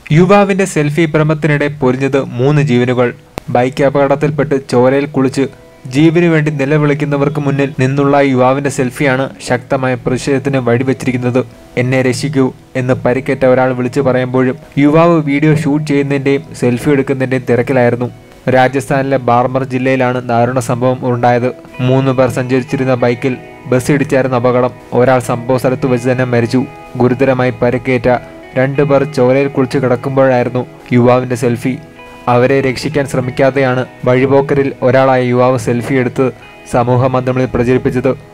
യുവാവിന്റെ സെൽഫി ഭ്രമത്തിനിടെ പൊരിഞ്ഞത് മൂന്ന് ജീവനുകൾ ബൈക്ക് അപകടത്തിൽപ്പെട്ട് ചോരയിൽ കുളിച്ച് ജീവനു വേണ്ടി നിലവിളിക്കുന്നവർക്ക് മുന്നിൽ നിന്നുള്ള യുവാവിന്റെ സെൽഫിയാണ് ശക്തമായ പ്രതിഷേധത്തിന് വഴിവെച്ചിരിക്കുന്നത് എന്നെ രക്ഷിക്കൂ എന്ന് പരിക്കേറ്റ ഒരാൾ വിളിച്ചു പറയുമ്പോഴും യുവാവ് വീഡിയോ ഷൂട്ട് ചെയ്യുന്നതിന്റെയും സെൽഫി എടുക്കുന്നതിന്റെയും തിരക്കിലായിരുന്നു രാജസ്ഥാനിലെ ബാർമർ ജില്ലയിലാണ് ദാരുണ സംഭവം ഉണ്ടായത് മൂന്ന് പേർ സഞ്ചരിച്ചിരുന്ന ബൈക്കിൽ ബസ് ഇടിച്ചായിരുന്ന അപകടം ഒരാൾ സംഭവ സ്ഥലത്ത് വെച്ച് തന്നെ മരിച്ചു ഗുരുതരമായി പരിക്കേറ്റ രണ്ടു പേർ ചോരയിൽ കുളിച്ച് കിടക്കുമ്പോഴായിരുന്നു യുവാവിന്റെ സെൽഫി അവരെ രക്ഷിക്കാൻ ശ്രമിക്കാതെയാണ് വഴിപോക്കരിൽ ഒരാളായ യുവാവ് സെൽഫി എടുത്ത് സമൂഹ മാധ്യമങ്ങളിൽ പ്രചരിപ്പിച്ചത്